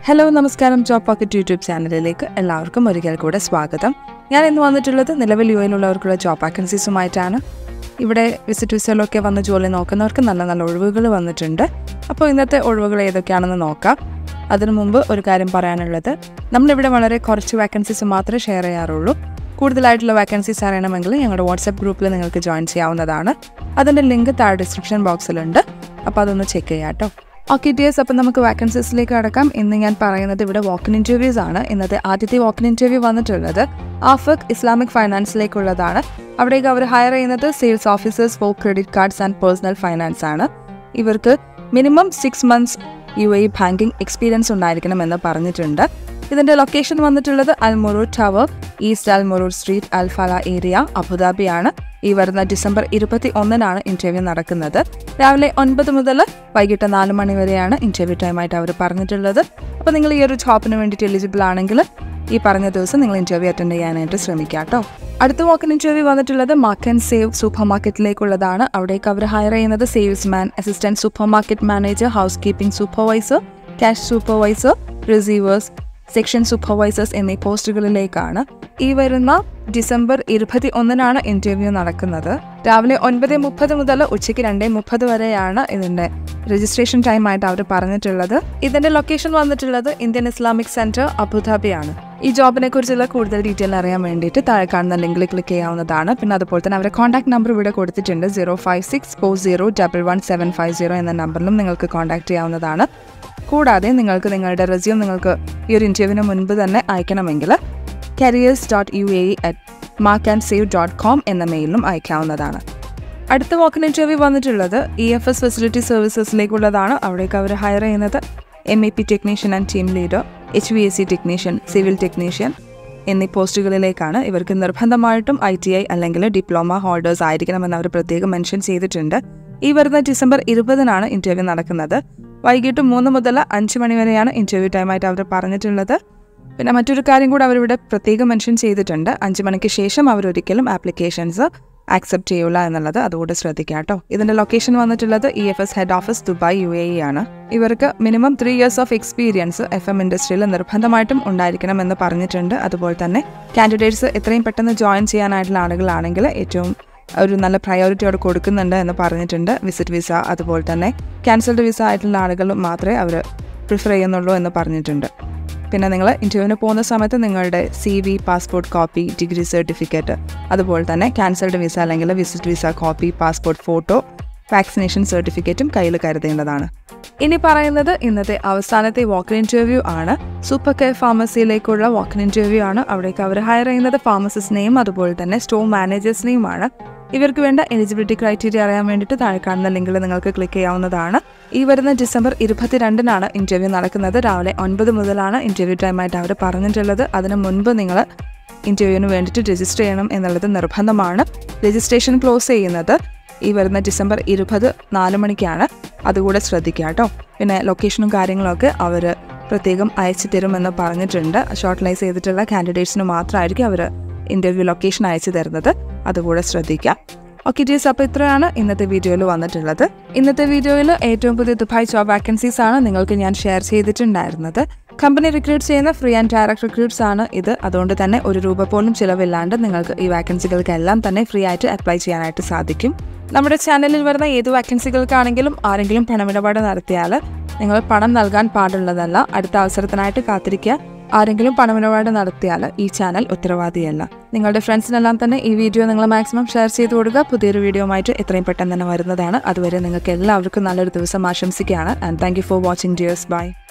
hello നമസ്കാരം job pocket YouTube ചാനലിലേക്ക് എല്ലാവർക്കും ഒരിക്കൽ കൂടെ സ്വാഗതം ഞാൻ ഇന്ന് വന്നിട്ടുള്ളത് നിലവിൽ യു എയിലുള്ളവർക്കുള്ള ജോബ് വാക്കൻസീസുമായിട്ടാണ് ഇവിടെ വിസിറ്റ് വിസയിലൊക്കെ വന്ന് ജോലി നോക്കുന്നവർക്ക് നല്ല നല്ല ഒഴിവുകൾ വന്നിട്ടുണ്ട് അപ്പോൾ ഇന്നത്തെ ഒഴിവുകൾ ഏതൊക്കെയാണെന്ന് നോക്കാം അതിനു മുമ്പ് ഒരു കാര്യം പറയാനുള്ളത് നമ്മളിവിടെ വളരെ കുറച്ച് വാക്കൻസീസ് മാത്രമേ ഷെയർ ചെയ്യാറുള്ളൂ കൂടുതലായിട്ടുള്ള വാക്കൻസീസ് അറിയണമെങ്കിൽ ഞങ്ങളുടെ വാട്സാപ്പ് ഗ്രൂപ്പിൽ നിങ്ങൾക്ക് ജോയിൻ ചെയ്യാവുന്നതാണ് അതിൻ്റെ ലിങ്ക് താഴെ ഡിസ്ക്രിപ്ഷൻ ബോക്സിലുണ്ട് അപ്പോൾ അതൊന്ന് ചെക്ക് ചെയ്യാം കേട്ടോ ഓക്കെ ഡിയേഴ്സ് അപ്പം നമുക്ക് വാക്കൻസീസിലേക്ക് കടക്കാം ഇന്ന് ഞാൻ പറയുന്നത് ഇവിടെ വാക്കിൻ ഇൻ്റർവ്യൂസ് ആണ് ഇന്നത്തെ ആദ്യത്തെ വാക്കിൻ ഇൻ്റർവ്യൂ വന്നിട്ടുള്ളത് ആഫക് ഇസ്ലാമിക് ഫൈനാൻസിലേക്കുള്ളതാണ് അവിടേക്ക് അവർ ഹയർ ചെയ്യുന്നത് sales officers for credit cards and personal finance ആണ് ഇവർക്ക് minimum six months U A banking experience ഉണ്ടായിരിക്കണമെന്ന് പറഞ്ഞിട്ടുണ്ട് ഇതിന്റെ ലൊക്കേഷൻ വന്നിട്ടുള്ളത് Almuroor tower east Almuroor street Alfalah area അബുദാബിയാണ് ഈ വരുന്ന ഡിസംബർ ഇരുപത്തി ഒന്നിനാണ് ഇന്റർവ്യൂ നടക്കുന്നത് രാവിലെ ഒൻപത് മുതൽ വൈകിട്ട് നാല് മണി വരെയാണ് ഇന്റർവ്യൂ ടൈമായിട്ട് അവർ പറഞ്ഞിട്ടുള്ളത് അപ്പോൾ നിങ്ങൾ ഈ ഒരു ജോബിന് വേണ്ടിയിട്ട് എലിജിബിൾ ആണെങ്കിൽ ഈ പറഞ്ഞ ദിവസം നിങ്ങൾ ഇന്റർവ്യൂ അറ്റൻഡ് ചെയ്യാനായിട്ട് ശ്രമിക്കുക കേട്ടോ അടുത്ത വാക്കിൻ ഇന്റർവ്യൂ വന്നിട്ടുള്ളത് മാർക്ക് ആൻഡ് സേവ് സൂപ്പർ മാർക്കറ്റിലേക്കുള്ളതാണ് അവിടേക്ക് അവർ ഹയർ ചെയ്യുന്നത് salesman assistant super market manager house keeping supervisor cash supervisor receivers section supervisors എന്നീ പോസ്റ്റുകളിലേക്കാണ് ഈ വരുന്ന ഡിസംബർ ഇരുപത്തി ഒന്നിനാണ് ഇന്റർവ്യൂ നടക്കുന്നത് രാവിലെ ഒൻപത് മുപ്പത് മുതൽ ഉച്ചയ്ക്ക് രണ്ടേ മുപ്പത് വരെയാണ് ഇതിന്റെ രജിസ്ട്രേഷൻ ടൈം ആയിട്ട് അവർ പറഞ്ഞിട്ടുള്ളത് ഇതിന്റെ ലൊക്കേഷൻ വന്നിട്ടുള്ളത് ഇന്ത്യൻ ഇസ്ലാമിക് സെന്റർ അബുദാബിയാണ് ഈ ജോബിനെ കുറിച്ചുള്ള കൂടുതൽ ഡീറ്റെയിൽ അറിയാൻ വേണ്ടിയിട്ട് താഴെ കാണുന്ന ലിങ്കിൽ ക്ലിക്ക് ചെയ്യാവുന്നതാണ് പിന്നെ അതുപോലെ തന്നെ അവരുടെ കോൺടാക്ട് നമ്പർ ഇവിടെ കൊടുത്തിട്ടുണ്ട് zero five six four zero double one seven five zero എന്ന നമ്പറിലും നിങ്ങൾക്ക് കോൺടാക്ട് ചെയ്യാവുന്നതാണ് കൂടാതെ നിങ്ങൾക്ക് നിങ്ങളുടെ റെസ്യൂം നിങ്ങൾക്ക് ഈ ഒരു ഇൻ്റർവ്യൂവിന് മുൻപ് തന്നെ അയക്കണമെങ്കിൽ careers dot U A at Mark and Save dot com എന്ന മെയിലിലും അയക്കാവുന്നതാണ് അടുത്ത വാക്കിൻ ഇൻ്റർവ്യൂ വന്നിട്ടുള്ളത് ഇ എഫ് എസ് ഫെസിലിറ്റി സർവീസസിലേക്കുള്ളതാണ് അവിടേക്ക് അവർ ഹയർ ചെയ്യുന്നത് M A P technician and team leader H V S C technician civil technician എന്നീ പോസ്റ്റുകളിലേക്കാണ് ഇവർക്ക് നിർബന്ധമായിട്ടും ഐ ടി ഐ അല്ലെങ്കിൽ ഡിപ്ലോമ ഹോൾഡേഴ്സ് ആയിരിക്കണമെന്ന് അവർ പ്രത്യേകം മെൻഷൻ ചെയ്തിട്ടുണ്ട് ഈ വരുന്ന ഡിസംബർ ഇരുപതിനാണ് ഇന്റർവ്യൂ നടക്കുന്നത് വൈകിട്ട് മൂന്ന് മുതൽ അഞ്ച് മണി വരെയാണ് ഇന്റർവ്യൂ ടൈമായിട്ട് അവർ പറഞ്ഞിട്ടുള്ളത് പിന്നെ മറ്റൊരു കാര്യം കൂടെ അവരിവിടെ പ്രത്യേകം മെൻഷൻ ചെയ്തിട്ടുണ്ട് അഞ്ച് മണിക്ക് ശേഷം അവർ ഒരിക്കലും ആപ്ലിക്കേഷൻസ് ആക്സെപ്റ്റ് ചെയ്യൂല എന്നുള്ളത് അതുകൂടെ ശ്രദ്ധിക്കുക കേട്ടോ ഇതിന്റെ ലൊക്കേഷൻ വന്നിട്ടുള്ളത് E F S head office Dubai U A ആണ് ഇവർക്ക് minimum three years of experience F M ഇൻഡസ്ട്രിയിൽ നിർബന്ധമായിട്ടും ഉണ്ടായിരിക്കണം എന്ന് പറഞ്ഞിട്ടുണ്ട് അതുപോലെ തന്നെ കാൻഡിഡേറ്റ്സ് എത്രയും പെട്ടെന്ന് ജോയിൻ ചെയ്യാനായിട്ടുള്ള ആളുകളാണെങ്കിൽ ഏറ്റവും ഒരു നല്ല പ്രയോറിറ്റി അവിടെ കൊടുക്കുന്നുണ്ട് എന്ന് പറഞ്ഞിട്ടുണ്ട് വിസിറ്റ് വിസ അതുപോലെ തന്നെ ക്യാൻസൽഡ് വിസ ആയിട്ടുള്ള ആളുകൾ മാത്രമേ അവർ പ്രിഫർ ചെയ്യുന്നുള്ളൂ എന്ന് പറഞ്ഞിട്ടുണ്ട് പിന്നെ നിങ്ങൾ ഇൻ്റർവ്യൂവിന് പോകുന്ന സമയത്ത് നിങ്ങളുടെ C V passport copy degree certificate അതുപോലെ തന്നെ ക്യാൻസൽഡ് വിസ അല്ലെങ്കിൽ visit visa copy passport photo vaccination സർട്ടിഫിക്കറ്റും കയ്യിൽ കരുതേണ്ടതാണ് ഇനി പറയുന്നത് ഇന്നത്തെ അവസാനത്തെ വാക്കിൻ ഇൻ്റർവ്യൂ ആണ് സൂപ്പർ കെയർ ഫാർമസിയിലേക്കുള്ള വാക്കിൻ ഇൻ്റർവ്യൂ ആണ് അവിടേക്ക് അവർ ഹയർ ചെയ്യുന്നത് ഫാർമസിസ്റ്റിനെയും അതുപോലെ തന്നെ സ്റ്റോർ മാനേജേഴ്സിനെയുമാണ് ഇവർക്ക് വേണ്ട എലിജിബിലിറ്റി ക്രൈറ്റീരിയ അറിയാൻ വേണ്ടിയിട്ട് താഴെ കാണുന്ന ലിങ്കിൽ നിങ്ങൾക്ക് ക്ലിക്ക് ചെയ്യാവുന്നതാണ് ഈ വരുന്ന ഡിസംബർ ഇരുപത്തിരണ്ടിനാണ് ഇന്റർവ്യൂ നടക്കുന്നത് രാവിലെ ഒൻപത് മുതലാണ് ഇന്റർവ്യൂ ടൈമായിട്ട് അവർ പറഞ്ഞിട്ടുള്ളത് അതിന് മുൻപ് നിങ്ങൾ ഇന്റർവ്യൂവിന് വേണ്ടിയിട്ട് രജിസ്റ്റർ ചെയ്യണം എന്നുള്ളത് നിർബന്ധമാണ് രജിസ്ട്രേഷൻ ക്ലോസ് ചെയ്യുന്നത് ഈ വരുന്ന ഡിസംബർ ഇരുപത് നാല് മണിക്കാണ് അതുകൂടെ ശ്രദ്ധിക്കുക കേട്ടോ പിന്നെ ലൊക്കേഷനും കാര്യങ്ങളൊക്കെ അവർ പ്രത്യേകം അയച്ചു തരുമെന്ന് പറഞ്ഞിട്ടുണ്ട് ഷോർട്ടലൈസ് ചെയ്തിട്ടുള്ള കാൻഡിഡേറ്റ്സിന് മാത്രമായിരിക്കും അവർ ഇന്റർവ്യൂ ലൊക്കേഷൻ അയച്ചു തരുന്നത് അതുകൂടെ ശ്രദ്ധിക്കാം ഓക്കെ ഡിയേഴ്സ് അപ്പോൾ ഇത്രയാണ് ഇന്നത്തെ വീഡിയോയിൽ വന്നിട്ടുള്ളത് ഇന്നത്തെ വീഡിയോയിൽ ഏറ്റവും പുതിയ ദുബായ് ജോബ് വാക്കൻസീസ് ആണ് നിങ്ങൾക്ക് ഞാൻ ഷെയർ ചെയ്തിട്ടുണ്ടായിരുന്നത് കമ്പനി റിക്രൂട്ട് ചെയ്യുന്ന ഫ്രീ ആൻഡ് ഡയറക്ട് റിക്രൂട്ട്സ് ആണ് ഇത് അതുകൊണ്ട് തന്നെ ഒരു രൂപ പോലും ചിലവില്ലാണ്ട് നിങ്ങൾക്ക് ഈ വാക്കൻസികൾക്കെല്ലാം തന്നെ ഫ്രീ ആയിട്ട് അപ്ലൈ ചെയ്യാനായിട്ട് സാധിക്കും നമ്മുടെ ചാനലിൽ വരുന്ന ഏത് വാക്കൻസികൾക്കാണെങ്കിലും ആരെങ്കിലും പണമിടപാട് നടത്തിയാൽ നിങ്ങൾ പണം നൽകാൻ പാടുള്ളതല്ല അടുത്ത അവസരത്തിനായിട്ട് കാത്തിരിക്കുക ആരെങ്കിലും പണമിടപാട് നടത്തിയാൽ ഈ ചാനൽ ഉത്തരവാദിയല്ല നിങ്ങളുടെ ഫ്രണ്ട്സിനെല്ലാം തന്നെ ഈ വീഡിയോ നിങ്ങൾ മാക്സിമം ഷെയർ ചെയ്ത് കൊടുക്കുക പുതിയൊരു വീഡിയോ ആയിട്ട് എത്രയും പെട്ടെന്ന് തന്നെ വരുന്നതാണ് അതുവരെ നിങ്ങൾക്ക് എല്ലാവർക്കും നല്ലൊരു ദിവസം ആശംസിക്കുകയാണ് and thank you for watching dears by